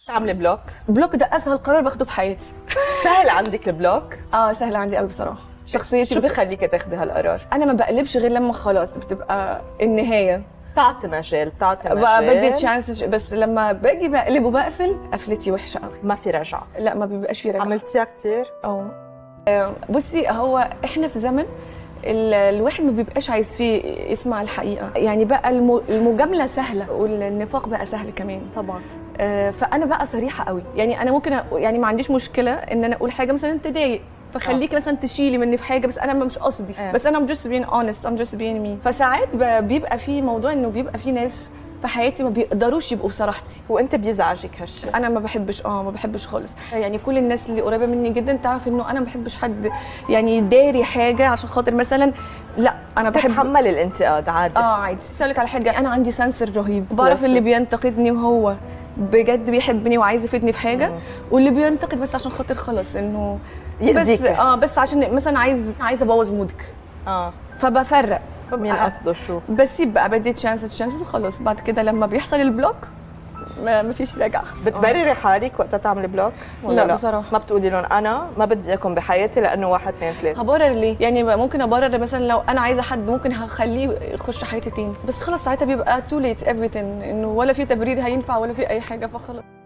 تعملي بلوك بلوك ده اسهل قرار باخده في حياتي سهل عندك البلوك اه سهل عندي قوي بصراحه شخصيتي شو بس بخليك تاخذي هالقرار انا ما بقلبش غير لما خلاص بتبقى النهايه بتعطي مجال بتعطي بقى بدي مجال تشانس بس لما باجي بقلب وبقفل قفلتي وحشه قوي ما في رجعه لا ما بيبقاش في رجعه عملتيها كثير اه آه، بصي هو احنا في زمن ال- الواحد ما بيبقاش عايز فيه يسمع الحقيقه يعني بقى الم- المجامله سهله والنفاق بقى سهل كمان طبعا آه، فانا بقى صريحه قوي يعني انا ممكن أ- يعني ما عنديش مشكله ان انا اقول حاجه مثلا تضايق فخليكي مثلا تشيلي مني في حاجه بس انا مش قصدي آه. بس انا I'm just being honest I'm just being me فساعات ب- بيبقى في موضوع انه بيبقى في ناس في حياتي ما بيقدروش يبقوا بصراحتي وانت بيزعجك هالشيء انا ما بحبش اه ما بحبش خالص يعني كل الناس اللي قريبه مني جدا تعرف انه انا ما بحبش حد يعني يداري حاجه عشان خاطر مثلا لا انا بحب بتتحمل الانتقاد عادي اه عادي بس أقول لك على حاجه انا عندي سنسور رهيب بعرف لا اللي شك. بينتقدني وهو بجد بيحبني وعايز يفيدني في حاجه مم. واللي بينتقد بس عشان خاطر خلاص انه بس يأذيك اه بس عشان مثلا عايز عايز ابوظ مودك اه فبفرق مين ببقى- قصده شو بسيب بقى بدي تشانس تشانس وخلاص بعد كده لما بيحصل البلوك ما ما فيش رجعه بتبرري حالك وقتها تعملي بلوك ولا لا بصراحة. ما بتقولي لهم انا ما بدي اياكم بحياتي لانه واحد اثنين ثلاثه هبرر ليه؟ يعني بقى ممكن ابرر مثلا لو انا عايزه حد ممكن هخليه يخش حياتي تاني بس خلاص ساعتها بيبقى تو ليت everything انه ولا في تبرير هينفع ولا في اي حاجه فخلاص